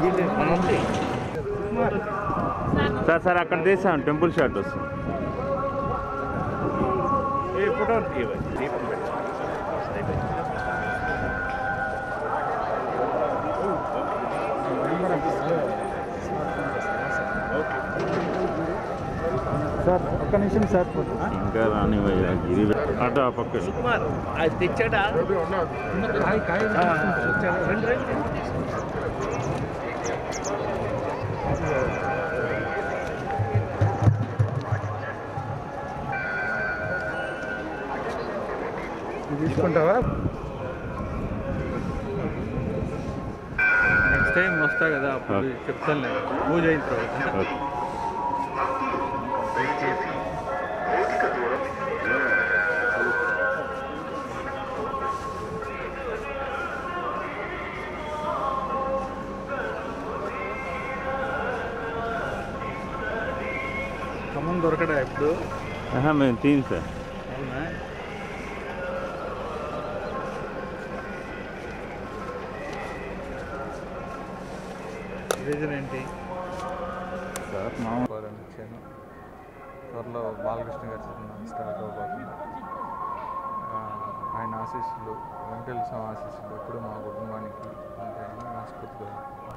Sir sir అక్కడ తీసాం temple shot వస్తుంది సార్ ఒక్క నిమిషం సార్ ఇంకా రాని భయ్యా, గిరి అటు ఆ పక్క కుమార్ అది తెచ్చాడా కాయ కాయ రెండు రెండు తీసుకుంటావా నెక్స్ట్ టైం వస్తా కదా అప్పుడు ఓకే. చెప్తాను నేను పూజ అయిన తర్వాత ఓకే. ఖమ్మం దొరకడా ఇప్పుడు ఆహా, మేము తీన్ సార్ అవునా రీజన్ ఏంటి సార్ మామూలు ఇచ్చాను త్వరలో బాలకృష్ణ గారి సినిమా స్టార్ట్ అవబోతుంది ఆ, ఆయన ఆశీస్సులు వెంకటేశ్వర స్వామి ఆశీస్సులు ఎప్పుడు మా కుటుంబానికి ఉంటాయని మనస్ఫూర్తిగా